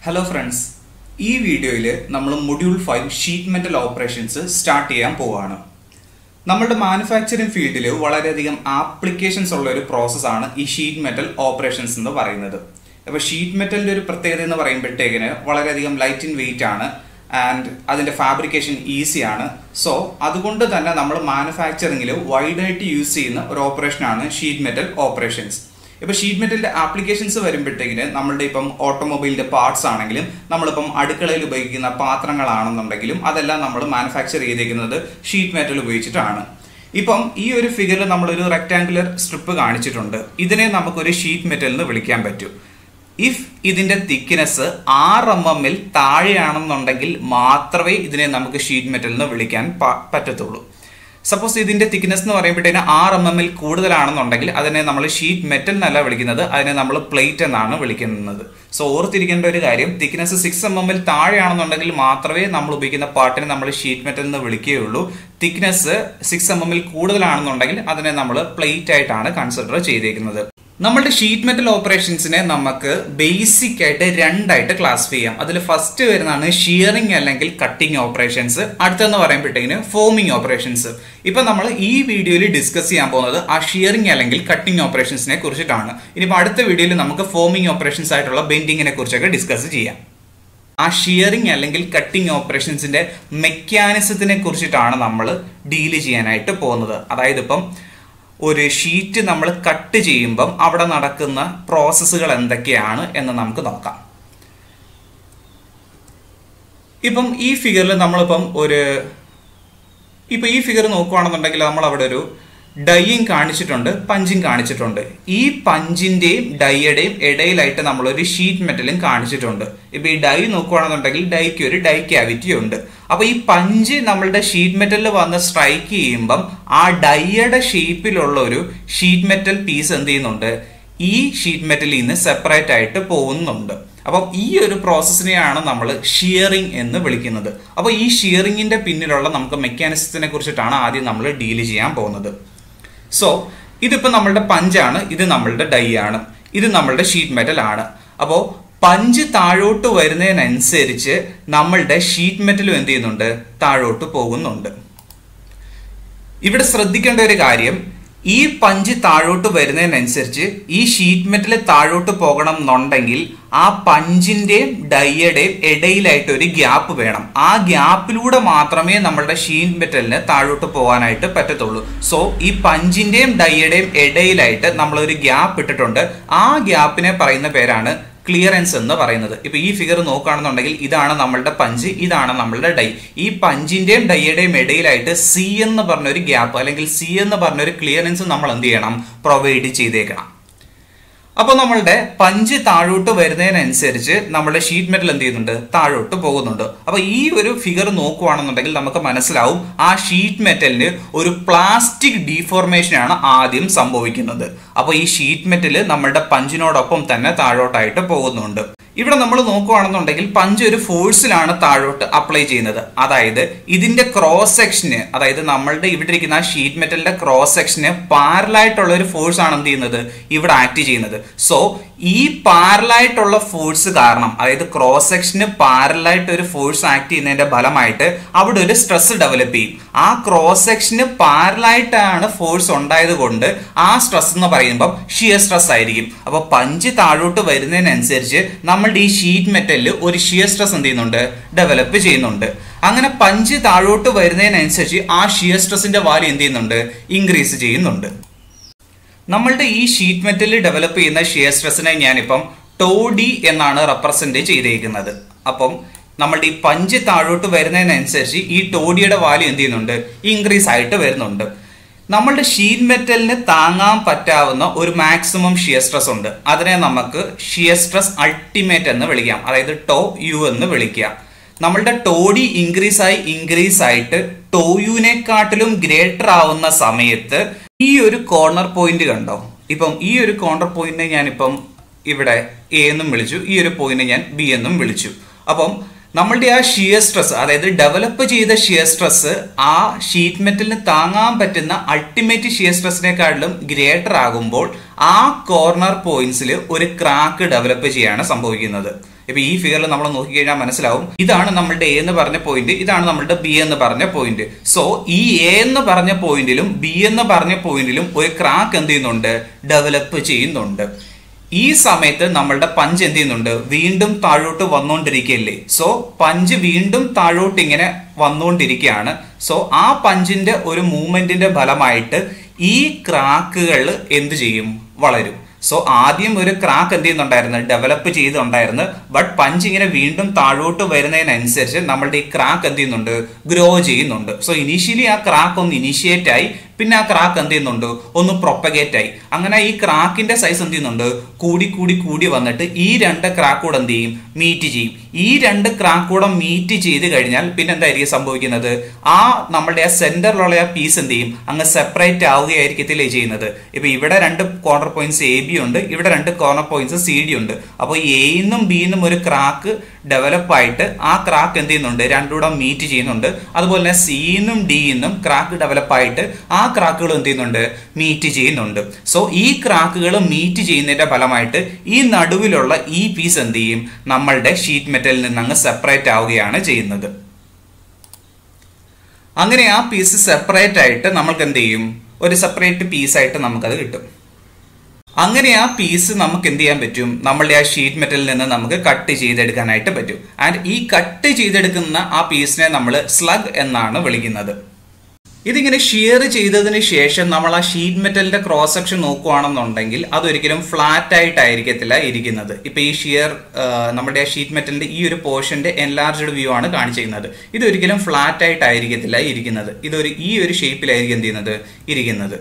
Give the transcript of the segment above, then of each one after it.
hello friends ഈ വീഡിയോയിൽ നമ്മൾ module five sheet metal operations start ചെയ്യാൻ പോവാണ് നമ്മുടെ മാനുഫാക്ചറിംഗ് ഫീൽഡിൽ വളരെയധികം ആപ്ലിക്കേഷൻസ് ഉള്ള ഒരു പ്രോസസ്സാണ് ഈ ഷീറ്റ് മെറ്റൽ ഓപ്പറേഷൻസ് എന്ന് പറയുന്നത് അപ്പോൾ ഷീറ്റ് മെറ്റലിന്റെ ഒരു പ്രത്യേകത എന്ന് പറയുമ്പോഴത്തേക്കിന് വളരെയധികം ലൈറ്റ് ഇൻ വെയിറ്റ് ആണ് ആൻഡ് അതിന്റെ ഫാബ്രിക്കേഷൻ ഈസിയാണ് സോ അതുകൊണ്ട് തന്നെ നമ്മൾ മാനുഫാക്ചറിംഗിൽ വൈഡായിട്ട് യൂസ് ചെയ്യുന്ന ഒരു ഓപ്പറേഷനാണ് ഷീറ്റ് മെറ്റൽ ഓപ്പറേഷൻസ് ഇപ്പൊ ഷീറ്റ് മെറ്റലിന്റെ ആപ്ലിക്കേഷൻസ് വരുമ്പോഴത്തേക്കിന് നമ്മളുടെ ഇപ്പം ഓട്ടോമൊബൈലിന്റെ പാർട്സ് ആണെങ്കിലും നമ്മളിപ്പം അടുക്കളയിൽ ഉപയോഗിക്കുന്ന പാത്രങ്ങളാണെന്നുണ്ടെങ്കിലും അതെല്ലാം നമ്മൾ മാനുഫാക്ചർ ചെയ്തേക്കുന്നത് ഷീറ്റ് മെറ്റൽ ഉപയോഗിച്ചിട്ടാണ് ഇപ്പം ഈ ഒരു ഫിഗറിൽ നമ്മളൊരു റെക്ടാങ്കുലർ സ്ട്രിപ്പ് കാണിച്ചിട്ടുണ്ട് ഇതിനെ നമുക്കൊരു ഷീറ്റ് മെറ്റൽ എന്ന് വിളിക്കാൻ പറ്റും ഇഫ് ഇതിന്റെ തിക്നെസ് ആറ് എം എമ്മിൽ താഴെയാണെന്നുണ്ടെങ്കിൽ മാത്രമേ ഇതിനെ നമുക്ക് ഷീറ്റ് മെറ്റൽ എന്ന് വിളിക്കാൻ പ- പറ്റത്തുള്ളൂ സപ്പോസ് ഇതിന്റെ തിക്നെസ് എന്ന് പറയുമ്പോഴത്തേന് ആറ് എം എമ്മിൽ കൂടുതലാണെന്നുണ്ടെങ്കിൽ അതിനെ നമ്മൾ ഷീറ്റ് മെറ്റൽ എന്നല്ല വിളിക്കുന്നത് അതിനെ നമ്മൾ പ്ലേറ്റ് എന്നാണ് വിളിക്കുന്നത് സോ ഓർത്തിരിക്കേണ്ട ഒരു കാര്യം തിക്നെസ് സിക്സ് എം എമ്മിൽ താഴെയാണെന്നുണ്ടെങ്കിൽ മാത്രമേ നമ്മൾ ഉപയോഗിക്കുന്ന പാർട്ടിനെ നമ്മൾ ഷീറ്റ് മെറ്റൽ എന്ന് വിളിക്കുകയുള്ളൂ തിക്നെസ് സിക്സ് എം എമ്മിൽ കൂടുതലാണെന്നുണ്ടെങ്കിൽ അതിനെ നമ്മൾ പ്ലേറ്റ് ആയിട്ടാണ് കൺസിഡർ ചെയ്തേക്കുന്നത് നമ്മളുടെ ഷീറ്റ് മെറ്റൽ ഓപ്പറേഷൻസിനെ നമുക്ക് ബേസിക് ആയിട്ട് രണ്ടായിട്ട് ക്ലാസിഫൈ ചെയ്യാം അതിൽ ഫസ്റ്റ് വരുന്നതാണ് ഷിയറിംഗ് അല്ലെങ്കിൽ കട്ടിംഗ് ഓപ്പറേഷൻസ് അടുത്തെന്ന് പറയുമ്പോഴത്തേക്കിന് ഫോമിംഗ് ഓപ്പറേഷൻസ് ഇപ്പൊ നമ്മൾ ഈ വീഡിയോയിൽ ഡിസ്കസ് ചെയ്യാൻ പോകുന്നത് ആ ഷിയറിംഗ് അല്ലെങ്കിൽ കട്ടിംഗ് ഓപ്പറേഷൻസിനെ കുറിച്ചിട്ടാണ് ഇനിയിപ്പോൾ അടുത്ത വീഡിയോയിൽ നമുക്ക് ഫോമിംഗ് ഓപ്പറേഷൻസ് ആയിട്ടുള്ള ബെൻഡിങ്ങിനെ കുറിച്ചൊക്കെ ഡിസ്കസ് ചെയ്യാം ആ ഷിയറിംഗ് അല്ലെങ്കിൽ കട്ടിംഗ് ഓപ്പറേഷൻസിന്റെ മെക്കാനിസത്തിനെ കുറിച്ചിട്ടാണ് നമ്മൾ ഡീൽ ചെയ്യാനായിട്ട് പോകുന്നത് അതായത് ഇപ്പം ഒരു ഷീറ്റ് നമ്മൾ കട്ട് ചെയ്യുമ്പം അവിടെ നടക്കുന്ന പ്രോസസ്സുകൾ എന്തൊക്കെയാണ് എന്ന് നമുക്ക് നോക്കാം ഇപ്പം ഈ ഫിഗറിൽ നമ്മളിപ്പം ഒരു ഇപ്പൊ ഈ ഫിഗർ നോക്കുകയാണെന്നുണ്ടെങ്കിൽ നമ്മൾ അവിടെ ഒരു ഡൈയും കാണിച്ചിട്ടുണ്ട് പഞ്ചും കാണിച്ചിട്ടുണ്ട് ഈ പഞ്ചിന്റെയും ഡൈയുടെയും ഇടയിലായിട്ട് നമ്മൾ ഒരു ഷീറ്റ് മെറ്റലും കാണിച്ചിട്ടുണ്ട് ഇപ്പൊ ഈ ഡൈ നോക്കുകയാണെന്നുണ്ടെങ്കിൽ ഡൈക്ക് ഒരു ഡൈ ക്യാവിറ്റി ഉണ്ട് അപ്പൊ ഈ പഞ്ച് നമ്മളുടെ ഷീറ്റ് മെറ്റലിൽ വന്ന് സ്ട്രൈക്ക് ചെയ്യുമ്പം ആ ഡൈയുടെ ഷേപ്പിലുള്ള ഒരു ഷീറ്റ് മെറ്റൽ പീസ് എന്ത് ചെയ്യുന്നുണ്ട് ഈ ഷീറ്റ് മെറ്റലിൽ നിന്ന് സെപ്പറേറ്റ് ആയിട്ട് പോകുന്നുണ്ട് അപ്പം ഈ ഒരു പ്രോസസ്സിനെയാണ് നമ്മൾ ഷിയറിംഗ് എന്ന് വിളിക്കുന്നത് അപ്പോൾ ഈ ഷിയറിംഗിന്റെ പിന്നിലുള്ള നമുക്ക് മെക്കാനിസത്തിനെ കുറിച്ചിട്ടാണ് ആദ്യം നമ്മൾ ഡീൽ ചെയ്യാൻ പോകുന്നത് സോ ഇതിപ്പോൾ നമ്മളുടെ പഞ്ചാണ് ഇത് നമ്മളുടെ ഡൈ ആണ് ഇത് നമ്മളുടെ ഷീറ്റ് മെറ്റൽ ആണ് അപ്പോൾ പഞ്ച് താഴോട്ട് വരുന്നതിനനുസരിച്ച് നമ്മളുടെ ഷീറ്റ് മെറ്റലും എന്ത് ചെയ്യുന്നുണ്ട് താഴോട്ട് പോകുന്നുണ്ട് ഇവിടെ ശ്രദ്ധിക്കേണ്ട ഒരു കാര്യം ഈ പഞ്ച് താഴോട്ട് വരുന്നതിനനുസരിച്ച് ഈ ഷീറ്റ് മെറ്റൽ താഴോട്ട് പോകണം എന്നുണ്ടെങ്കിൽ ആ പഞ്ചിന്റെയും ഡൈയുടെയും ഇടയിലായിട്ട് ഒരു ഗ്യാപ്പ് വേണം ആ ഗ്യാപ്പിലൂടെ മാത്രമേ നമ്മളുടെ ഷീറ്റ് മെറ്റലിന് താഴോട്ട് പോകാനായിട്ട് പറ്റത്തുള്ളൂ സോ ഈ പഞ്ചിന്റെയും ഡൈയുടെയും ഇടയിലായിട്ട് നമ്മൾ ഒരു ഗ്യാപ്പ് ഇട്ടിട്ടുണ്ട് ആ ഗ്യാപ്പിനെ പറയുന്ന പേരാണ് ക്ലിയറൻസ് എന്ന് പറയുന്നത് ഇപ്പൊ ഈ ഫിഗർ നോക്കുകയാണെന്നുണ്ടെങ്കിൽ ഇതാണ് നമ്മളുടെ പഞ്ച് ഇതാണ് നമ്മളുടെ ഡൈ ഈ പഞ്ചിന്റെയും ഡൈയുടെയും ഇടയിലായിട്ട് സി എന്ന് പറഞ്ഞൊരു ഗ്യാപ്പ് അല്ലെങ്കിൽ സി എന്ന് പറഞ്ഞൊരു ക്ലിയറൻസ് നമ്മൾ എന്ത് ചെയ്യണം പ്രൊവൈഡ് ചെയ്തേക്കണം അപ്പോൾ നമ്മളുടെ പഞ്ച് താഴോട്ട് വരുന്നതിനനുസരിച്ച് നമ്മുടെ ഷീറ്റ് മെറ്റൽ എന്ത് ചെയ്യുന്നുണ്ട് താഴോട്ട് പോകുന്നുണ്ട് അപ്പോൾ ഈ ഒരു ഫിഗർ നോക്കുവാണെന്നുണ്ടെങ്കിൽ നമുക്ക് മനസ്സിലാവും ആ ഷീറ്റ് മെറ്റലിന് ഒരു പ്ലാസ്റ്റിക് ഡീഫോർമേഷൻ ആണ് ആദ്യം സംഭവിക്കുന്നത് അപ്പോൾ ഈ ഷീറ്റ് മെറ്റൽ നമ്മളുടെ പഞ്ചിനോടൊപ്പം തന്നെ താഴോട്ടായിട്ട് പോകുന്നുണ്ട് ഇവിടെ നമ്മൾ നോക്കുകയാണെന്നുണ്ടെങ്കിൽ പഞ്ച് ഒരു ഫോഴ്സിലാണ് താഴോട്ട് അപ്ലൈ ചെയ്യുന്നത് അതായത് ഇതിന്റെ ക്രോസ് സെക്ഷന് അതായത് നമ്മളുടെ ഇവിടെ ഇരിക്കുന്ന ആ ഷീറ്റ് മെറ്റലിന്റെ ക്രോസ് സെക്ഷന് പാരലായിട്ടുള്ള ഒരു ഫോഴ്സ് ആണ് എന്ത് ചെയ്യുന്നത് ഇവിടെ ആക്ട് ചെയ്യുന്നത് സോ ഈ പാരലായിട്ടുള്ള ഫോഴ്സ് കാരണം അതായത് ക്രോസ് സെക്ഷന് പാരലായിട്ട് ഒരു ഫോഴ്സ് ആക്ട് ചെയ്യുന്നതിന്റെ ഫലമായിട്ട് അവിടെ ഒരു സ്ട്രെസ് ഡെവലപ്പ് ചെയ്യും ആ ക്രോസ് സെക്ഷന് പാരലായിട്ടാണ് ഫോഴ്സ് ഉണ്ടായത് കൊണ്ട് ആ സ്ട്രെസ് എന്ന് പറയുമ്പോൾ ഷിയർ സ്ട്രെസ് ആയിരിക്കും അപ്പൊ പഞ്ച് താഴോട്ട് വരുന്നതിനനുസരിച്ച് നമ്മളുടെ ഈ ഷീറ്റ് മെറ്റലിൽ ഒരു ഷിയർ സ്ട്രെസ് എന്ത് ചെയ്യുന്നുണ്ട് ഡെവലപ്പ് ചെയ്യുന്നുണ്ട് അങ്ങനെ പഞ്ച് താഴോട്ട് വരുന്നതിനനുസരിച്ച് ആ ഷിയർ സ്ട്രെസിന്റെ വാല്യൂ എന്ത് ചെയ്യുന്നുണ്ട് ഇൻക്രീസ് ചെയ്യുന്നുണ്ട് നമ്മളുടെ ഈ ഷീറ്റ് മെറ്റലിൽ ഡെവലപ്പ് ചെയ്യുന്ന ഷിയർ സ്ട്രെസ്സിനെ ഞാനിപ്പം ടോഡി എന്നാണ് റെപ്രസെന്റ് ചെയ്തേക്കുന്നത് അപ്പം നമ്മളുടെ ഈ പഞ്ച് താഴോട്ട് വരുന്നതിനനുസരിച്ച് ഈ ടോഡിയുടെ വാല്യൂ എന്ത് ചെയ്യുന്നുണ്ട് ഇൻക്രീസ് ആയിട്ട് വരുന്നുണ്ട് നമ്മളുടെ ഷീറ്റ് മെറ്റലിന് താങ്ങാൻ പറ്റാവുന്ന ഒരു മാക്സിമം ഷിയർ സ്ട്രെസ് ഉണ്ട് അതിനെ നമുക്ക് ഷിയർ സ്ട്രെസ് അൾട്ടിമേറ്റ് എന്ന് വിളിക്കാം അതായത് ടോ യു എന്ന് വിളിക്കാം നമ്മളുടെ ടോഡി ഇൻക്രീസ് ആയി ഇൻക്രീസ് ആയിട്ട് ടോയുവിനെക്കാട്ടിലും ഗ്രേറ്റർ ആവുന്ന സമയത്ത് ഈ ഒരു കോർണർ പോയിന്റ് കണ്ടോ ഇപ്പം ഈ ഒരു കോർണർ പോയിന്റിനെ ഞാനിപ്പം ഇവിടെ എ എന്നും വിളിച്ചു ഈ ഒരു പോയിന്റ് ഞാൻ ബി എന്നും വിളിച്ചു അപ്പം നമ്മളുടെ ആ ഷിയർ സ്ട്രെസ് അതായത് ഡെവലപ്പ് ചെയ്ത ഷിയർ സ്ട്രെസ് ആ ഷീറ്റ് മെറ്റലിന് താങ്ങാൻ പറ്റുന്ന അൾട്ടിമേറ്റ് ഷിയർ സ്ട്രെസ്സിനെക്കാട്ടിലും ഗ്രേറ്റർ ആകുമ്പോൾ ആ കോർണർ പോയിന്റ്സിൽ ഒരു ക്രാക്ക് ഡെവലപ്പ് ചെയ്യാണ് സംഭവിക്കുന്നത് ഇപ്പൊ ഈ ഫിഗറിൽ നമ്മൾ നോക്കിക്കഴിഞ്ഞാൽ മനസ്സിലാവും ഇതാണ് നമ്മളുടെ എ എന്ന് പറഞ്ഞ പോയിന്റ് ഇതാണ് നമ്മളുടെ ബി എന്ന് പറഞ്ഞ പോയിന്റ് സോ ഈ എ എന്ന് പറഞ്ഞ പോയിന്റിലും ബി എന്ന് പറഞ്ഞ പോയിന്റിലും ഒരു ക്രാക്ക് എന്ത് ചെയ്യുന്നുണ്ട് ഡെവലപ്പ് ചെയ്യുന്നുണ്ട് ഈ സമയത്ത് നമ്മളുടെ പഞ്ച് എന്ത് ചെയ്യുന്നുണ്ട് വീണ്ടും താഴോട്ട് വന്നുകൊണ്ടിരിക്കുകയല്ലേ സോ പഞ്ച് വീണ്ടും താഴോട്ട് ഇങ്ങനെ വന്നുകൊണ്ടിരിക്കുകയാണ് സോ ആ പഞ്ചിന്റെ ഒരു മൂവ്മെന്റിന്റെ ഫലമായിട്ട് ഈ ക്രാക്കുകൾ എന്ത് ചെയ്യും വളരും സോ ആദ്യം ഒരു ക്രാക്ക് എന്ത് ചെയ്യുന്നുണ്ടായിരുന്നു ഡെവലപ്പ് ചെയ്തുണ്ടായിരുന്നു ബട്ട് പഞ്ച് ഇങ്ങനെ വീണ്ടും താഴോട്ട് വരുന്നതിനനുസരിച്ച് നമ്മളുടെ ഈ ക്രാക്ക് എന്ത് ചെയ്യുന്നുണ്ട് ഗ്രോ ചെയ്യുന്നുണ്ട് സോ ഇനീഷ്യലി ആ ക്രാക്ക് ഒന്ന് ഇനീഷ്യേറ്റ് ആയി പിന്നെ ആ ക്രാക്ക് എന്ത് ചെയ്യുന്നുണ്ട് ഒന്ന് പ്രൊപ്പഗേറ്റ് ആയി അങ്ങനെ ഈ ക്രാക്കിന്റെ സൈസ് എന്ത് ചെയ്യുന്നുണ്ട് കൂടി കൂടി കൂടി വന്നിട്ട് ഈ രണ്ട് ക്രാക്ക് കൂടെ എന്ത് ചെയ്യും മീറ്റ് ചെയ്യും ഈ രണ്ട് ക്രാക്ക് കൂടെ മീറ്റ് ചെയ്ത് കഴിഞ്ഞാൽ പിന്നെ എന്തായിരിക്കും സംഭവിക്കുന്നത് ആ നമ്മുടെ ആ സെന്ററിലുള്ള ആ പീസ് എന്ത് ചെയ്യും അങ്ങ് സെപ്പറേറ്റ് ആവുകയായിരിക്കത്തില്ലേ ചെയ്യുന്നത് ഇപ്പൊ ഇവിടെ രണ്ട് കോർണർ പോയിന്റ്സ് എ ബി ഉണ്ട് ഇവിടെ രണ്ട് കോർണർ പോയിന്റ്സ് സി ഡി ഉണ്ട് അപ്പോൾ എന്നും ബിന്നും ഒരു ക്രാക്ക് ഡെവലപ്പ് ആയിട്ട് ആ ക്രാക്ക് എന്ത് ചെയ്യുന്നുണ്ട് രണ്ടുകൂടെ മീറ്റ് ചെയ്യുന്നുണ്ട് അതുപോലെ തന്നെ സിന്നും ഡിന്നും ക്രാക്ക് ഡെവലപ്പ് ആയിട്ട് ആ ക്രാക്കുകൾ എന്ത് ചെയ്യുന്നുണ്ട് മീറ്റ് ചെയ്യുന്നുണ്ട് സോ ഈ ക്രാക്കുകൾ മീറ്റ് ചെയ്യുന്നതിന്റെ ഫലമായിട്ട് ഈ നടുവിലുള്ള ഈ പീസ് എന്ത് ചെയ്യും നമ്മളുടെ ഷീറ്റ് മെറ്റലിൽ നിന്ന് അങ്ങ് സെപ്പറേറ്റ് ആവുകയാണ് ചെയ്യുന്നത് അങ്ങനെ ആ പീസ് സെപ്പറേറ്റ് ആയിട്ട് നമ്മൾക്ക് എന്ത് ചെയ്യും ഒരു സെപ്പറേറ്റ് പീസായിട്ട് നമുക്കത് കിട്ടും അങ്ങനെ ആ പീസ് നമുക്ക് എന്ത് ചെയ്യാൻ പറ്റും നമ്മളുടെ ആ ഷീറ്റ് മെറ്റലിൽ നിന്ന് നമുക്ക് കട്ട് ചെയ്തെടുക്കാനായിട്ട് പറ്റും ആൻഡ് ഈ കട്ട് ചെയ്തെടുക്കുന്ന ആ പീസിനെ നമ്മൾ സ്ലഗ് എന്നാണ് വിളിക്കുന്നത് ഇതിങ്ങനെ ഷിയർ ചെയ്തതിന് ശേഷം നമ്മൾ ആ ഷീറ്റ് മെറ്റലിന്റെ ക്രോസ് സെക്ഷൻ നോക്കുകയാണെന്നുണ്ടെങ്കിൽ അതൊരിക്കലും ഫ്ലാറ്റ് ആയിട്ടായിരിക്കത്തില്ല ഇരിക്കുന്നത് ഇപ്പൊ ഈ ഷിയർ നമ്മുടെ ആ ഷീറ്റ് മെറ്റലിന്റെ ഈ ഒരു പോർഷന്റെ എൻലാർജ്ഡ് വ്യൂ ആണ് കാണിച്ചിരിക്കുന്നത് ഇതൊരിക്കലും ഫ്ലാറ്റ് ആയിട്ടായിരിക്കത്തില്ല ഇരിക്കുന്നത് ഇതൊരു ഈ ഒരു ഷേപ്പിലായിരിക്കും എന്ത് ചെയ്യുന്നത് ഇരിക്കുന്നത്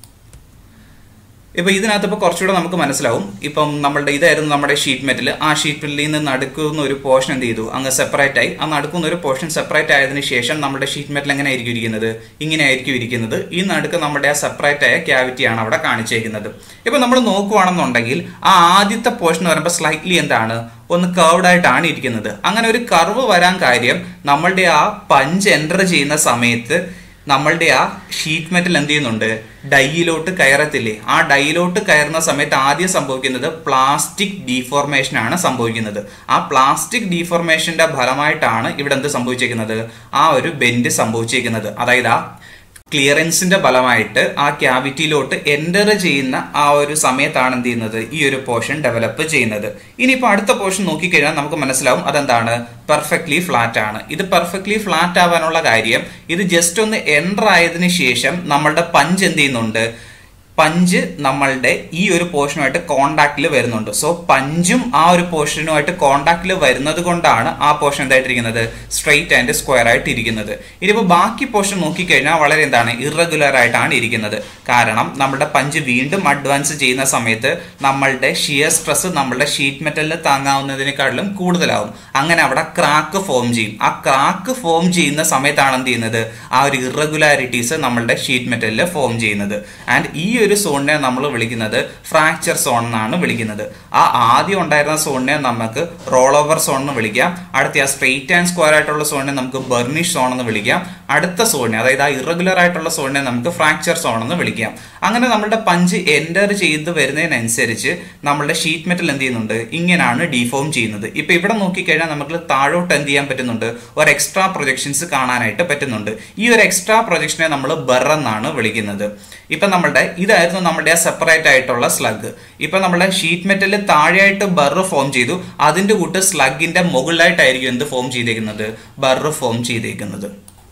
ഇപ്പൊ ഇതിനകത്ത് ഇപ്പൊ കുറച്ചുകൂടെ നമുക്ക് മനസ്സിലാവും ഇപ്പം നമ്മളുടെ ഇതായിരുന്നു നമ്മുടെ ഷീറ്റ് മെറ്റൽ ആ ഷീറ്റ് മെറ്റലിൽ നിന്ന് നടുക്കുന്ന ഒരു പോർഷൻ എന്ത് ചെയ്തു അങ്ങ് സെപ്പറേറ്റ് ആയി ആ നടുക്കുന്ന ഒരു പോർഷൻ സെപ്പറേറ്റ് ആയതിനു ശേഷം നമ്മുടെ ഷീറ്റ് മെറ്റൽ എങ്ങനെ ആയിരിക്കും ഇരിക്കുന്നത് ഇങ്ങനെ ആയിരിക്കും ഇരിക്കുന്നത് ഈ നടുക്ക് നമ്മുടെ ആ സെപ്പറേറ്റ് ആയ ക്യാവിറ്റിയാണ് അവിടെ കാണിച്ചേക്കുന്നത് ഇപ്പൊ നമ്മൾ നോക്കുവാണെന്നുണ്ടെങ്കിൽ ആ ആദ്യത്തെ പോർഷൻ വരുമ്പോൾ സ്ലൈറ്റ്ലി എന്താണ് ഒന്ന് കർവ്ഡ് ആയിട്ടാണ് ഇരിക്കുന്നത് അങ്ങനെ ഒരു കർവ് വരാൻ കാര്യം നമ്മളുടെ ആ പഞ്ച് എൻ്റർ ചെയ്യുന്ന സമയത്ത് നമ്മളുടെ ആ ഷീറ്റ് മെറ്റൽ എന്ത് ചെയ്യുന്നുണ്ട് ഡൈയിലോട്ട് കയറത്തില്ലേ ആ ഡൈയിലോട്ട് കയറുന്ന സമയത്ത് ആദ്യം സംഭവിക്കുന്നത് പ്ലാസ്റ്റിക് ഡീഫോർമേഷൻ ആണ് സംഭവിക്കുന്നത് ആ പ്ലാസ്റ്റിക് ഡീഫോർമേഷന്റെ ഫലമായിട്ടാണ് ഇവിടെ എന്ത് സംഭവിച്ചിരിക്കുന്നത് ആ ഒരു ബെൻഡ് സംഭവിച്ചിരിക്കുന്നത് അതായത് ആ ക്ലിയറൻസിന്റെ ഫലമായിട്ട് ആ ക്യാവിറ്റിയിലോട്ട് എൻ്റർ ചെയ്യുന്ന ആ ഒരു സമയത്താണ് എന്ത് ചെയ്യുന്നത് ഈ ഒരു പോർഷൻ ഡെവലപ്പ് ചെയ്യുന്നത് ഇനിയിപ്പോൾ അടുത്ത പോർഷൻ നോക്കിക്കഴിഞ്ഞാൽ നമുക്ക് മനസ്സിലാവും അതെന്താണ് പെർഫെക്റ്റ്ലി ഫ്ലാറ്റ് ആണ് ഇത് പെർഫെക്റ്റ്ലി ഫ്ലാറ്റ് ആവാനുള്ള കാര്യം ഇത് ജസ്റ്റ് ഒന്ന് എൻ്റർ ആയതിനു ശേഷം നമ്മളുടെ പഞ്ച് എന്ത് ചെയ്യുന്നുണ്ട് പഞ്ച് നമ്മളുടെ ഈ ഒരു പോർഷനുമായിട്ട് കോണ്ടാക്റ്റിൽ വരുന്നുണ്ട് സോ പഞ്ചും ആ ഒരു പോർഷനുമായിട്ട് കോണ്ടാക്റ്റിൽ വരുന്നത് കൊണ്ടാണ് ആ പോർഷൻ എന്തായിട്ടിരിക്കുന്നത് സ്ട്രെയിറ്റ് ആൻഡ് സ്ക്വയർ ആയിട്ട് ഇരിക്കുന്നത് ഇനിയിപ്പോൾ ബാക്കി പോർഷൻ നോക്കിക്കഴിഞ്ഞാൽ വളരെ എന്താണ് ഇറഗുലർ ആയിട്ടാണ് ഇരിക്കുന്നത് കാരണം നമ്മുടെ പഞ്ച് വീണ്ടും അഡ്വാൻസ് ചെയ്യുന്ന സമയത്ത് നമ്മളുടെ ഷിയർ സ്ട്രെസ് നമ്മളുടെ ഷീറ്റ് മെറ്റലിൽ താങ്ങാവുന്നതിനേക്കാളും കൂടുതലാവും അങ്ങനെ അവിടെ ക്രാക്ക് ഫോം ചെയ്യും ആ ക്രാക്ക് ഫോം ചെയ്യുന്ന സമയത്താണ് എന്ത് ചെയ്യുന്നത് ആ ഒരു ഇറഗുലാരിറ്റീസ് നമ്മളുടെ ഷീറ്റ് മെറ്റലിൽ ഫോം ചെയ്യുന്നത് ആൻഡ് ഈ ഒരു സോണിനെ നമ്മൾ വിളിക്കുന്നത് ഫ്രാക്ചർ സോൺ എന്നാണ് വിളിക്കുന്നത് ആ ആദ്യം ഉണ്ടായിരുന്ന സോണിനെ നമുക്ക് റോൾ ഓവർ സോൺ എന്ന് വിളിക്കാം അടുത്ത ആ സ്ട്രെയിറ്റ് ആൻഡ് സ്ക്വയർ ആയിട്ടുള്ള സോണിനെ നമുക്ക് ബർണിഷ് സോൺ എന്ന് വിളിക്കാം അടുത്ത സോണിനെ അതായത് ആ ഇറഗുലർ ആയിട്ടുള്ള സോണിനെ നമുക്ക് ഫ്രാക്ചർ സോൺ എന്ന് വിളിക്കാം അങ്ങനെ നമ്മുടെ പഞ്ച് എൻ്റർ ചെയ്ത് വരുന്നതിനനുസരിച്ച് നമ്മളുടെ ഷീറ്റ് മെറ്റൽ എന്ത് ചെയ്യുന്നുണ്ട് ഇങ്ങനെയാണ് ഡീഫോം ചെയ്യുന്നത് ഇപ്പൊ ഇവിടെ നോക്കിക്കഴിഞ്ഞാൽ നമുക്ക് താഴോട്ട് എന്ത് ചെയ്യാൻ പറ്റുന്നുണ്ട് ഒരു എക്സ്ട്രാ പ്രൊജക്ഷൻസ് കാണാനായിട്ട് പറ്റുന്നുണ്ട് ഈ ഒരു എക്സ്ട്രാ പ്രൊജക്ഷനെ നമ്മൾ ബർ എന്നാണ് വിളിക്കുന്നത് ഇപ്പൊ നമ്മളുടെ ഇതായിരുന്നു നമ്മുടെ ആ സെപ്പറേറ്റ് ആയിട്ടുള്ള സ്ലഗ് ഇപ്പൊ നമ്മുടെ ഷീറ്റ് മെറ്റലിൽ താഴെയായിട്ട് ബർ ഫോം ചെയ്തു അതിന്റെ കൂട്ട് സ്ലഗിന്റെ മുകളിലായിട്ടായിരിക്കും എന്ത് ഫോം ചെയ്തേക്കുന്നത് ബർ ഫോം ചെയ്തേക്കുന്നത്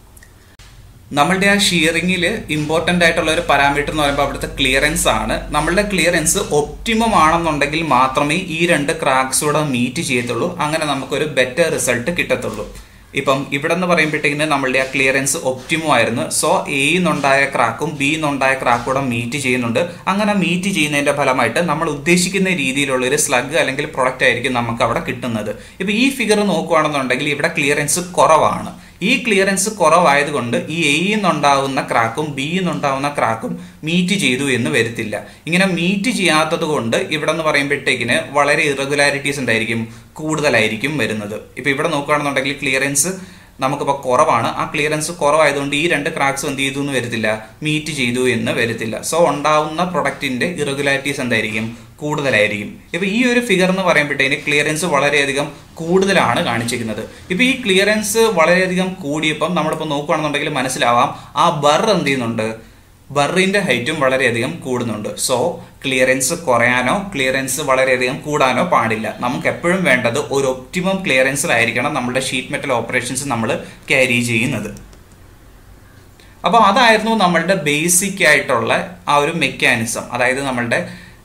നമ്മളുടെ ആ ഷിയറിങ്ങിൽ ഇമ്പോർട്ടൻ്റ് ആയിട്ടുള്ള ഒരു പാരാമീറ്റർ എന്ന് പറയുമ്പോൾ അവിടുത്തെ ക്ലിയറൻസ് ആണ് നമ്മളുടെ ക്ലിയറൻസ് ഒപ്റ്റിമം ആണെന്നുണ്ടെങ്കിൽ മാത്രമേ ഈ രണ്ട് ക്രാക്സൂടെ മീറ്റ് ചെയ്യത്തുള്ളൂ അങ്ങനെ നമുക്കൊരു ബെറ്റർ റിസൾട്ട് കിട്ടത്തുള്ളൂ ഇപ്പം ഇവിടെ നിന്ന് പറയുമ്പോഴത്തേക്കിന് നമ്മളുടെ ആ ക്ലിയറൻസ് ഒപ്റ്റിമോ ആയിരുന്നു സോ എ നിന്നുണ്ടായ ക്രാക്കും ബി നിന്നുണ്ടായ ക്രാക്കും കൂടെ മീറ്റ് ചെയ്യുന്നുണ്ട് അങ്ങനെ മീറ്റ് ചെയ്യുന്നതിന്റെ ഫലമായിട്ട് നമ്മൾ ഉദ്ദേശിക്കുന്ന രീതിയിലുള്ള ഒരു സ്ലഗ് അല്ലെങ്കിൽ പ്രൊഡക്റ്റ് ആയിരിക്കും നമുക്ക് അവിടെ കിട്ടുന്നത് ഇപ്പൊ ഈ ഫിഗർ നോക്കുകയാണെന്നുണ്ടെങ്കിൽ ഇവിടെ ക്ലിയറൻസ് കുറവാണ് ഈ ക്ലിയറൻസ് കുറവായതുകൊണ്ട് ഈ എ നിന്നുണ്ടാവുന്ന ക്രാക്കും ബി നിന്നുണ്ടാവുന്ന ക്രാക്കും മീറ്റ് ചെയ്തു എന്ന് വരത്തില്ല ഇങ്ങനെ മീറ്റ് ചെയ്യാത്തത് കൊണ്ട് ഇവിടെ എന്ന് പറയുമ്പോഴത്തേക്കിന് വളരെ ഇറഗുലാരിറ്റീസ് എന്തായിരിക്കും കൂടുതലായിരിക്കും വരുന്നത് ഇപ്പൊ ഇവിടെ നോക്കുകയാണെന്നുണ്ടെങ്കിൽ ക്ലിയറൻസ് നമുക്കിപ്പോൾ കുറവാണ് ആ ക്ലിയറൻസ് കുറവായതുകൊണ്ട് ഈ രണ്ട് ക്രാക്സ് എന്ത് ചെയ്തു എന്ന് വരത്തില്ല മീറ്റ് ചെയ്തു എന്ന് വരത്തില്ല സോ ഉണ്ടാവുന്ന പ്രൊഡക്റ്റിന്റെ ഇറഗുലാരിറ്റീസ് എന്തായിരിക്കും കൂടുതലായിരിക്കും ഇപ്പൊ ഈ ഒരു ഫിഗർ എന്ന് പറയുമ്പോഴത്തേന് ക്ലിയറൻസ് വളരെയധികം കൂടുതലാണ് കാണിച്ചിരിക്കുന്നത് ഇപ്പൊ ഈ ക്ലിയറൻസ് വളരെയധികം കൂടിയപ്പം നമ്മളിപ്പോൾ നോക്കുകയാണെന്നുണ്ടെങ്കിൽ മനസ്സിലാവാം ആ ബർ എന്ത് ചെയ്യുന്നുണ്ട് ബറിന്റെ ഹൈറ്റും വളരെയധികം കൂടുന്നുണ്ട് സോ ക്ലിയറൻസ് കുറയാനോ ക്ലിയറൻസ് വളരെയധികം കൂടാനോ പാടില്ല നമുക്ക് എപ്പോഴും വേണ്ടത് ഒരു ഒപ്റ്റിമം ക്ലിയറൻസിലായിരിക്കണം നമ്മുടെ ഷീറ്റ് മെറ്റൽ ഓപ്പറേഷൻസ് നമ്മൾ ക്യാരി ചെയ്യുന്നത് അപ്പോൾ അതായിരുന്നു നമ്മളുടെ ബേസിക് ആയിട്ടുള്ള ആ ഒരു മെക്കാനിസം അതായത് നമ്മളുടെ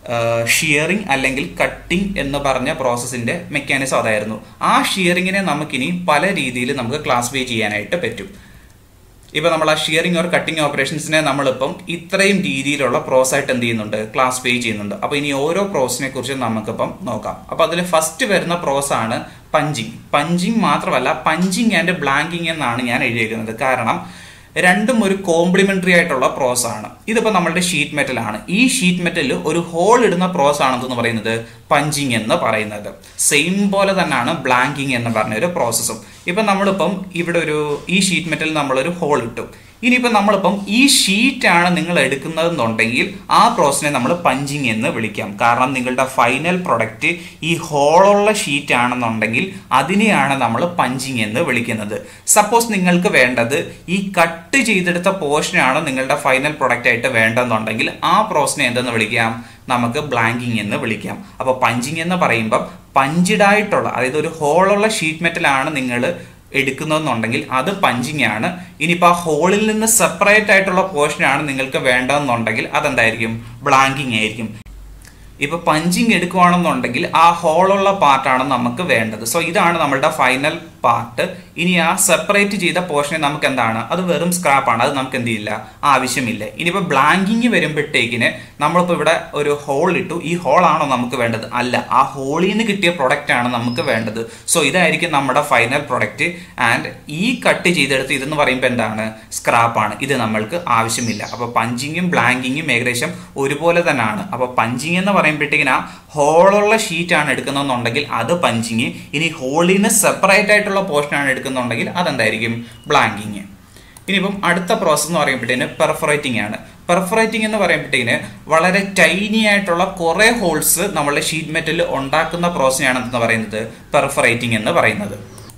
ഷിയറിംഗ് അല്ലെങ്കിൽ കട്ടിംഗ് എന്ന് പറഞ്ഞ പ്രോസസ്സിന്റെ മെക്കാനിസം അതായിരുന്നു ആ ഷിയറിങ്ങിനെ നമുക്കിനി പല രീതിയിൽ നമുക്ക് ക്ലാസിഫൈ ചെയ്യാനായിട്ട് പറ്റും ഇപ്പൊ നമ്മൾ ആ ഷിയറിംഗ് ഓർ കട്ടിംഗ് ഓപ്പറേഷൻസിനെ നമ്മളിപ്പം ഇത്രയും രീതിയിലുള്ള പ്രോസ് ആയിട്ട് എന്ത് ചെയ്യുന്നുണ്ട് ക്ലാസിഫൈ ചെയ്യുന്നുണ്ട് അപ്പൊ ഇനി ഓരോ പ്രോസിനെ കുറിച്ച് നമുക്കിപ്പം നോക്കാം അപ്പൊ അതിൽ ഫസ്റ്റ് വരുന്ന പ്രോസ് ആണ് പഞ്ചിങ് പഞ്ചിങ് മാത്രമല്ല പഞ്ചിങ് ആൻഡ് ബ്ലാങ്കിങ് എന്നാണ് ഞാൻ എഴുതിയിരിക്കുന്നത് കാരണം രണ്ടും ഒരു കോംപ്ലിമെന്ററി ആയിട്ടുള്ള പ്രോസ് ആണ് ഇതിപ്പോ നമ്മളുടെ ഷീറ്റ് മെറ്റൽ ആണ് ഈ ഷീറ്റ് മെറ്റലിൽ ഒരു ഹോൾ ഇടുന്ന പ്രോസ് ആണെന്ന് പറയുന്നത് പഞ്ചിങ് എന്ന് പറയുന്നത് സെയിം പോലെ തന്നെയാണ് ബ്ലാങ്കിങ് എന്ന് പറഞ്ഞ ഒരു പ്രോസസ്സും ഇപ്പൊ നമ്മളിപ്പം ഇവിടെ ഒരു ഈ ഷീറ്റ് മെറ്റൽ നമ്മളൊരു ഹോൾ ഇട്ടു ഇനിയിപ്പോൾ നമ്മളിപ്പം ഈ ഷീറ്റാണ് നിങ്ങൾ എടുക്കുന്നതെന്നുണ്ടെങ്കിൽ ആ പ്രോസസ്സിനെ നമ്മൾ പഞ്ചിങ് എന്ന് വിളിക്കാം കാരണം നിങ്ങളുടെ ഫൈനൽ പ്രൊഡക്റ്റ് ഈ ഹോളുള്ള ഷീറ്റ് ആണെന്നുണ്ടെങ്കിൽ അതിനെയാണ് നമ്മൾ പഞ്ചിങ് എന്ന് വിളിക്കുന്നത് സപ്പോസ് നിങ്ങൾക്ക് വേണ്ടത് ഈ കട്ട് ചെയ്തെടുത്ത പോർഷനാണ് നിങ്ങളുടെ ഫൈനൽ പ്രൊഡക്റ്റ് ആയിട്ട് വേണ്ടെന്നുണ്ടെങ്കിൽ ആ പ്രോസസ്സിനെ എന്തെന്ന് വിളിക്കാം നമുക്ക് ബ്ലാങ്കിങ് എന്ന് വിളിക്കാം അപ്പോൾ പഞ്ചിങ് എന്ന് പറയുമ്പം പഞ്ചിഡ് ആയിട്ടുള്ള അതായത് ഒരു ഹോളുള്ള ഷീറ്റ് മെറ്റലാണ് നിങ്ങൾ എടുക്കുന്നതെന്നുണ്ടെങ്കിൽ അത് പഞ്ചിങ് ആണ് ഇനിയിപ്പോൾ ആ ഹോളിൽ നിന്ന് സെപ്പറേറ്റ് ആയിട്ടുള്ള പോർഷനാണ് നിങ്ങൾക്ക് വേണ്ടതെന്നുണ്ടെങ്കിൽ അതെന്തായിരിക്കും ബ്ലാങ്കിങ് ആയിരിക്കും ഇപ്പൊ പഞ്ചിങ് എടുക്കുകയാണെന്നുണ്ടെങ്കിൽ ആ ഹോളുള്ള പാർട്ടാണ് നമുക്ക് വേണ്ടത് സോ ഇതാണ് നമ്മളുടെ ഫൈനൽ പാർട്ട് ഇനി ആ സെപ്പറേറ്റ് ചെയ്ത പോർഷനെ നമുക്ക് എന്താണ് അത് വെറും സ്ക്രാപ്പ് ആണ് അത് നമുക്ക് എന്ത് ചെയ്യില്ല ആവശ്യമില്ല ഇനിയിപ്പോൾ ബ്ലാങ്കിങ് വരുമ്പോഴത്തേക്കിന് നമ്മളിപ്പോൾ ഇവിടെ ഒരു ഹോൾ ഇട്ടു ഈ ഹോളാണോ നമുക്ക് വേണ്ടത് അല്ല ആ ഹോളിൽ നിന്ന് കിട്ടിയ പ്രൊഡക്റ്റ് ആണ് നമുക്ക് വേണ്ടത് സോ ഇതായിരിക്കും നമ്മുടെ ഫൈനൽ പ്രൊഡക്റ്റ് ആൻഡ് ഈ കട്ട് ചെയ്തെടുത്ത് ഇതെന്ന് പറയുമ്പോൾ എന്താണ് സ്ക്രാപ്പ് ആണ് ഇത് നമ്മൾക്ക് ആവശ്യമില്ല അപ്പോൾ പഞ്ചിങ്ങും ബ്ലാങ്കിങ്ങും ഏകദേശം ഒരുപോലെ തന്നെയാണ് അപ്പോൾ പഞ്ചിങ് എന്ന് പറയുമ്പോഴത്തേക്കിന് ആ ഹോളുള്ള ഷീറ്റ് ആണ് എടുക്കുന്നതെന്നുണ്ടെങ്കിൽ അത് പഞ്ചിങ് ഇനി ഹോളിൽ നിന്ന് സെപ്പറേറ്റ് ആയിട്ടുള്ള പോർഷൻ ആണ് എടുക്കുന്നുണ്ടെങ്കിൽ അതെന്തായിരിക്കും ബ്ലാങ്കിങ് ഇനിയിപ്പം അടുത്ത പ്രോസസ്സ് എന്ന് പറയുമ്പോഴത്തേന് പെർഫറേറ്റിംഗ് ആണ് പെർഫറേറ്റിംഗ് എന്ന് പറയുമ്പോഴത്തേന് വളരെ ടൈനി ആയിട്ടുള്ള കുറേ ഹോൾസ് നമ്മളുടെ ഷീറ്റ് മെറ്റൽ ഉണ്ടാക്കുന്ന പ്രോസസ്സിനാണ് എന്ന് പറയുന്നത് പെർഫറേറ്റിംഗ് എന്ന് പറയുന്നത്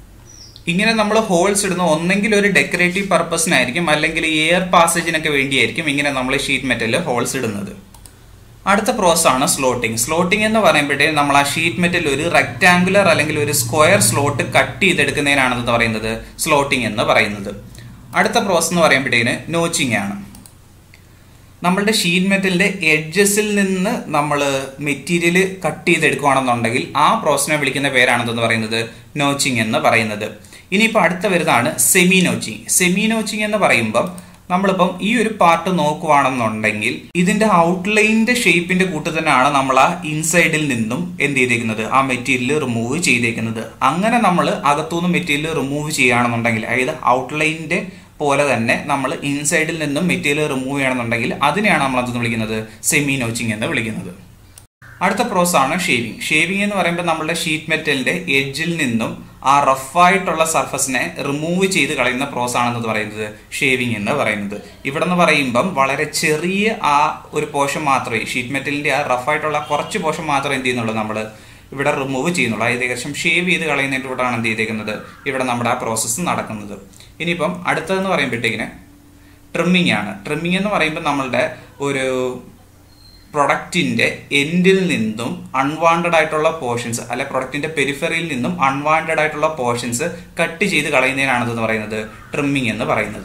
ഇങ്ങനെ നമ്മൾ ഹോൾസ് ഇടുന്ന ഒന്നെങ്കിൽ ഒരു ഡെക്കറേറ്റീവ് പർപ്പസിനായിരിക്കും അല്ലെങ്കിൽ എയർ പാസേജിനൊക്കെ വേണ്ടിയായിരിക്കും ഇങ്ങനെ നമ്മൾ ഷീറ്റ് മെറ്റലിൽ ഹോൾസ് ഇടുന്നത് അടുത്ത പ്രോസസ് ആണ് സ്ലോട്ടിംഗ് സ്ലോട്ടിംഗ് എന്ന് പറയുമ്പോഴത്തേക്കും നമ്മൾ ആ ഷീറ്റ് മെറ്റൽ ഒരു റെക്ടാങ്കുലർ അല്ലെങ്കിൽ ഒരു സ്ക്വയർ സ്ലോട്ട് കട്ട് ചെയ്തെടുക്കുന്നതിനാണെന്ന് പറയുന്നത് സ്ലോട്ടിംഗ് എന്ന് പറയുന്നത് അടുത്ത പ്രോസസ് എന്ന് പറയുമ്പോഴത്തേന് നോച്ചിങ് ആണ് നമ്മളുടെ ഷീറ്റ് മെറ്റലിന്റെ എഡ്ജസിൽ നിന്ന് നമ്മൾ മെറ്റീരിയൽ കട്ട് ചെയ്തെടുക്കുകയാണെന്നുണ്ടെങ്കിൽ ആ പ്രോസസ്സിനെ വിളിക്കുന്ന പേരാണെന്ന് പറയുന്നത് നോച്ചിങ് എന്ന് പറയുന്നത് ഇനിയിപ്പോൾ അടുത്ത വരുന്നതാണ് സെമി നോച്ചിങ് സെമി നോച്ചിങ് എന്ന് പറയുമ്പം നമ്മളിപ്പം ഈ ഒരു പാർട്ട് നോക്കുവാണെന്നുണ്ടെങ്കിൽ ഇതിന്റെ ഔട്ട്ലൈനിന്റെ ഷേപ്പിന്റെ കൂട്ട് തന്നെയാണ് നമ്മൾ ആ ഇൻസൈഡിൽ നിന്നും എന്ത് ചെയ്തേക്കുന്നത് ആ മെറ്റീരിയൽ റിമൂവ് ചെയ്തേക്കുന്നത് അങ്ങനെ നമ്മൾ അകത്തുനിന്ന് മെറ്റീരിയൽ റിമൂവ് ചെയ്യുകയാണെന്നുണ്ടെങ്കിൽ അതായത് ഔട്ട്ലൈനിന്റെ പോലെ തന്നെ നമ്മൾ ഇൻസൈഡിൽ നിന്നും മെറ്റീരിയൽ റിമൂവ് ചെയ്യണമെന്നുണ്ടെങ്കിൽ അതിനെയാണ് നമ്മൾ അതെന്ന് വിളിക്കുന്നത് സെമി നോച്ചിങ് എന്ന് വിളിക്കുന്നത് അടുത്ത പ്രോസസ് ആണ് ഷേവിങ് ഷേവിങ് എന്ന് പറയുമ്പോൾ നമ്മുടെ ഷീറ്റ് മെറ്റലിന്റെ എഡ്ജിൽ നിന്നും ആ റഫായിട്ടുള്ള സർഫസിനെ റിമൂവ് ചെയ്ത് കളയുന്ന പ്രോസസ് ആണെന്ന് പറയുന്നത് ഷേവിങ് എന്ന് പറയുന്നത് ഇവിടെ എന്ന് പറയുമ്പം വളരെ ചെറിയ ആ ഒരു പോഷൻ മാത്രമേ ഷീറ്റ് മെറ്റലിന്റെ ആ റഫായിട്ടുള്ള കുറച്ച് പോഷൻ മാത്രമേ എന്ത് ചെയ്യുന്നുള്ളൂ നമ്മൾ ഇവിടെ റിമൂവ് ചെയ്യുന്നുള്ളൂ അതായത് ഏകദേശം ഷേവ് ചെയ്ത് കളയുന്നതിൻ്റെ കൂടെയാണ് എന്ത് ചെയ്തേക്കുന്നത് ഇവിടെ നമ്മുടെ ആ പ്രോസസ്സ് നടക്കുന്നത് ഇനിയിപ്പം അടുത്തതെന്ന് പറയുമ്പോഴത്തേക്കിന് ട്രിമ്മിങ് ആണ് ട്രിമ്മിങ് എന്ന് പറയുമ്പോൾ നമ്മളുടെ ഒരു പ്രൊഡക്റ്റിന്റെ എൻഡിൽ നിന്നും അൺവാണ്ടഡ് ആയിട്ടുള്ള പോർഷൻസ് അല്ലെ പ്രൊഡക്റ്റിന്റെ പെരിഫറിയിൽ നിന്നും അൺവാണ്ടഡ് ആയിട്ടുള്ള പോർഷൻസ് കട്ട് ചെയ്ത് കളയുന്നതിനാണെന്ന് പറയുന്നത് ട്രിമ്മിങ് എന്ന് പറയുന്നത്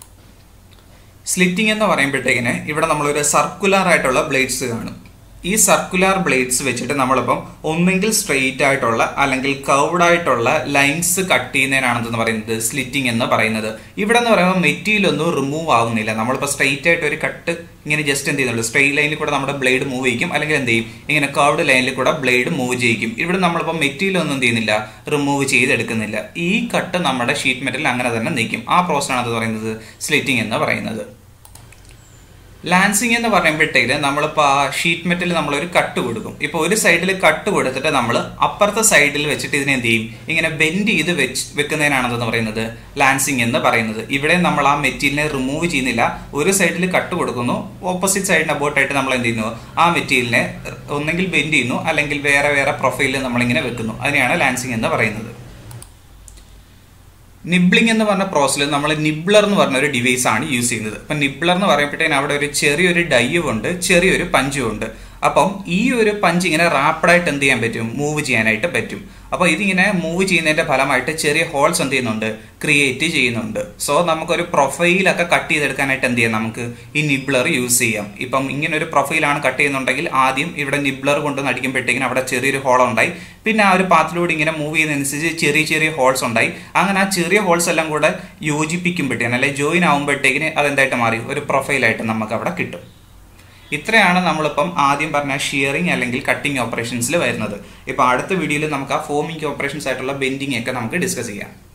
സ്ലിറ്റിംഗ് എന്ന് പറയുമ്പോഴത്തേക്കിന് ഇവിടെ നമ്മളൊരു സർക്കുലർ ആയിട്ടുള്ള ബ്ലേഡ്സ് കാണും ഈ സർക്കുലർ ബ്ലേഡ്സ് വെച്ചിട്ട് നമ്മളിപ്പം ഒന്നെങ്കിൽ സ്ട്രെയിറ്റ് ആയിട്ടുള്ള അല്ലെങ്കിൽ കർവ്ഡ് ആയിട്ടുള്ള ലൈൻസ് കട്ട് ചെയ്യുന്നതിനാണെന്ന് പറയുന്നത് സ്ലിറ്റിംഗ് എന്ന് പറയുന്നത് ഇവിടെ എന്ന് പറയുമ്പോൾ മെറ്റീരിയൽ ഒന്നും റിമൂവ് ആവുന്നില്ല നമ്മളിപ്പോൾ സ്ട്രെയിറ്റ് ആയിട്ട് ഒരു കട്ട് ഇങ്ങനെ ജസ്റ്റ് എന്ത് ചെയ്യുന്നുള്ളൂ സ്ട്രെയിറ്റ് ലൈനിൽ കൂടെ നമ്മുടെ ബ്ലേഡ് മൂവ് ചെയ്യും അല്ലെങ്കിൽ എന്ത് ചെയ്യും ഇങ്ങനെ കർവ്ഡ് ലൈനിൽ കൂടെ ബ്ലേഡ് മൂവ് ചെയ്യിക്കും ഇവിടെ നമ്മളിപ്പോൾ മെറ്റീരിയൽ ഒന്നും എന്ത് ചെയ്യുന്നില്ല റിമൂവ് ചെയ്തെടുക്കുന്നില്ല ഈ കട്ട് നമ്മുടെ ഷീറ്റ് മെറ്റൽ അങ്ങനെ തന്നെ നിൽക്കും ആ പ്രോസസ്സാണ് അത് പറയുന്നത് സ്ലിറ്റിംഗ് എന്ന് പറയുന്നത് ലാൻസിങ് എന്ന് പറയുമ്പോഴത്തേക്ക് നമ്മളിപ്പോൾ ആ ഷീറ്റ് മെറ്റൽ നമ്മളൊരു കട്ട് കൊടുക്കും ഇപ്പോൾ ഒരു സൈഡിൽ കട്ട് കൊടുത്തിട്ട് നമ്മൾ അപ്പുറത്തെ സൈഡിൽ വെച്ചിട്ട് ഇതിനെ എന്ത് ചെയ്യും ഇങ്ങനെ ബെൻഡ് ചെയ്ത് വെച്ച് വെക്കുന്നതിനാണെന്ന് പറയുന്നത് ലാൻസിങ് എന്ന് പറയുന്നത് ഇവിടെ നമ്മൾ ആ മെറ്റീരിയലിനെ റിമൂവ് ചെയ്യുന്നില്ല ഒരു സൈഡിൽ കട്ട് കൊടുക്കുന്നു ഓപ്പോസിറ്റ് സൈഡിന് അബോട്ടായിട്ട് നമ്മൾ എന്ത് ചെയ്യുന്നു ആ മെറ്റീരിയലിനെ ഒന്നെങ്കിൽ ബെൻഡ് ചെയ്യുന്നു അല്ലെങ്കിൽ വേറെ വേറെ പ്രൊഫൈലിൽ നമ്മളിങ്ങനെ വെക്കുന്നു അതിനെയാണ് ലാൻസിങ് എന്ന് പറയുന്നത് നിബ്ലിംഗ് എന്ന് പറഞ്ഞ പ്രോസസ്സിൽ നമ്മൾ നിബ്ലർ എന്ന് പറഞ്ഞ ഒരു ഡിവൈസ് ആണ് യൂസ് ചെയ്യുന്നത് അപ്പം നിബ്ലർ എന്ന് പറയുമ്പോഴത്തേന് അവിടെ ഒരു ചെറിയൊരു ഡൈയും ഉണ്ട് ചെറിയൊരു പഞ്ചും ഉണ്ട് അപ്പം ഈ ഒരു പഞ്ച് ഇങ്ങനെ റാപ്പിഡായിട്ട് എന്ത് ചെയ്യാൻ പറ്റും മൂവ് ചെയ്യാനായിട്ട് പറ്റും അപ്പോൾ ഇതിങ്ങനെ മൂവ് ചെയ്യുന്നതിന്റെ ഫലമായിട്ട് ചെറിയ ഹോൾസ് എന്ത് ചെയ്യുന്നുണ്ട് ക്രിയേറ്റ് ചെയ്യുന്നുണ്ട് സോ നമുക്കൊരു പ്രൊഫൈലൊക്കെ കട്ട് ചെയ്തെടുക്കാനായിട്ട് എന്ത് ചെയ്യാം നമുക്ക് ഈ നിബ്ലർ യൂസ് ചെയ്യാം ഇപ്പം ഇങ്ങനെ ഒരു പ്രൊഫൈലാണ് കട്ട് ചെയ്യുന്നുണ്ടെങ്കിൽ ആദ്യം ഇവിടെ നിബ്ലർ കൊണ്ട് നടിക്കുമ്പോഴത്തേക്കിനും അവിടെ ചെറിയൊരു ഹോൾ ഉണ്ടായി പിന്നെ ആ ഒരു പാത്തിലൂടെ ഇങ്ങനെ മൂവ് ചെയ്യുന്നതനുസരിച്ച് ചെറിയ ചെറിയ ഹോൾസ് ഉണ്ടായി അങ്ങനെ ആ ചെറിയ ഹോൾസ് എല്ലാം കൂടെ യോജിപ്പിക്കുമ്പോഴത്തേക്കും അല്ലെ ജോയിൻ ആകുമ്പോഴത്തേക്കിന് അതെന്തായിട്ട് മാറി ഒരു പ്രൊഫൈലായിട്ട് നമുക്ക് അവിടെ കിട്ടും ഇത്രയാണ് നമ്മളിപ്പം ആദ്യം പറഞ്ഞ ഷിയറിംഗ് അല്ലെങ്കിൽ കട്ടിംഗ് ഓപ്പറേഷൻസിൽ വരുന്നത് ഇപ്പോൾ അടുത്ത വീഡിയോയിൽ നമുക്ക് ആ ഫോമിംഗ് ഓപ്പറേഷൻസ് ആയിട്ടുള്ള ബെൻഡിങ് ഒക്കെ നമുക്ക് ഡിസ്കസ് ചെയ്യാം